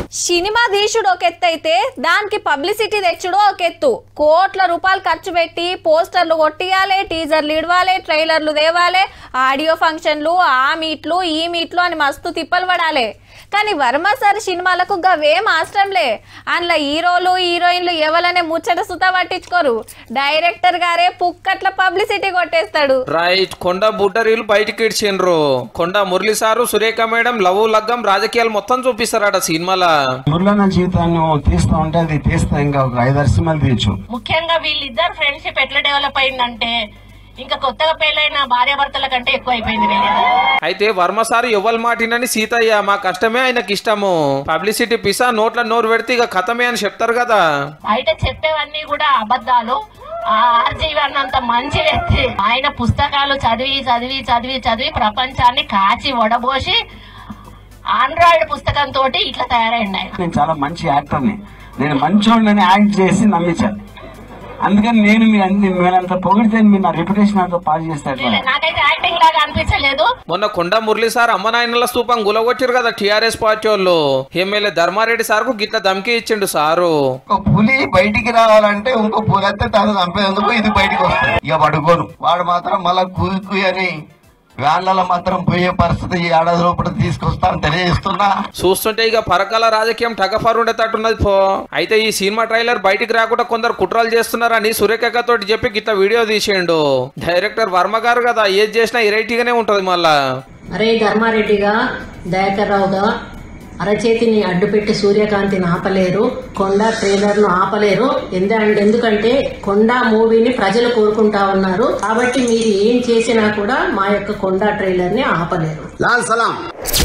cinema తీసుడు ఒక ఎత్తు అయితే దానికి పబ్లిసిటీ తెచ్చుడు ఒక ఎత్తు కోట్ల రూపాయలు ఖర్చు పెట్టి పోస్టర్లు కొట్టియాలి టీజర్లు ఇడవాలి ట్రైలర్లు తేవాలి ఆడియో ఫంక్షన్లు ఆ మీట్లు ఈ మీట్లు అని మస్తు తిప్పలు పడాలి కానీ వర్మ సార్ సినిమాలకు గవేం అవసరంలే అందులో హీరోలు హీరోయిన్లు ఎవరనే ముచ్చట సుత పట్టించుకోరు డైరెక్టర్ గారే పుక్కట్ల పబ్లిసిటీ కొట్టేస్తాడు రైట్ కొండ బుడ్డరీలు బయటికి ఇడ్చిండ్రు Konda Murali sir Surekha madam love లగ్గం రాజకీయాలు మొత్తం చూపిస్తారట సినిమాలా మురళన్న జీవితాన్ని తీస్తా ఉంటే అది తీస్తా ఇంకా ఒక ఐదారు సినిమాలు తీయచ్చు ముఖ్యంగా వీళ్ళిద్దరు ఫ్రెండ్షిప్ ఎట్లా డెవలప్ అయిందంటే ఇంకా కొత్తగా పెళ్ళైన భార్యాభర్తల కంటే ఎక్కువ అయిపోయింది వీళ్ళది అయితే వర్మ సారు ఎవ్వరు మాటినని సీతయ్య మా కష్టమే ఆయనకి ఇష్టము పబ్లిసిటీ పిసా నోట్ల నోరు పెడితే ఇక కథమే అని చెప్తారు కదా బయట చెప్పేవన్నీ కూడా అబద్ధాలు ఆ ఆర్జీవి అన్నంత మంచి వ్యక్తి ఆయన పుస్తకాలు చదివి చదివి చదివి చదివి ప్రపంచాన్ని కాచి వడబోసి ఆండ్రాయిడ్ పుస్తకం తోటి ఇట్లా తయారైంది ఆయన నేను చాలా మంచి యాక్టర్ని నేను మంచోళ్ళని యాక్ట్ చేసి నమ్మించాను అందుకని నేను మీ అన్ని మీరంత పొగిడితే మీరు నా రెప్యుటేషన్ అంతా పాడు చేస్తారు వీళ్ళ- నాకైతే యాక్టింగ్ లాగా అనిపించలేదు మొన్న కొండ మురళి సార్ అమ్మ నాయనల స్తూపం గులగొచ్చారు కదా టిఆర్ఎస్ పార్టీ వాళ్ళు ఎమ్మెల్యే ధర్మారెడ్డి సార్కు గిట్ల ధమ్కి ఇచ్చిండు సారు ఒక పులి బయటికి రావాలంటే ఇంకో పులి అయితే తను చంపేందుకు ఇది బయటికి వస్తుంది ఇక పడుకోను వాడు మాత్రం మళ్ళా కుయి కుయి అని వ్యాన్లలో మాత్రం పోయే పరిస్థితి ఈ ఏడాది లోపల తీసుకొస్తాను తెలియజేస్తున్నా చూస్తుంటే ఇక పరకాల రాజకీయం టగఫర్ ఉండేటట్టున్నది పో అయితే ఈ సినిమా ట్రైలర్ బయటికి రాకుండా కొందరు కుట్రలు చేస్తున్నారని సురేఖ తోటి చెప్పి గిట్ల వీడియో తీసేయండు డైరెక్టర్ వర్మ గారు కదా ఏది చేసినా ఇరైటీగానే ఉంటది మళ్ళా అరే ధర్మారెడ్డిగా దయాకర్ రావుగా అరచేతిని అడ్డుపెట్టి సూర్యకాంతిని ఆపలేరు కొండ ట్రైలర్ను ఆపలేరు ఎందు- ఎందుకంటే కొండ మూవీని ప్రజలు కోరుకుంటా ఉన్నారు కాబట్టి మీరు ఏం చేసినా కూడా మా యొక్క కొండ ట్రైలర్ ని ఆపలేరు లాల్ సలాం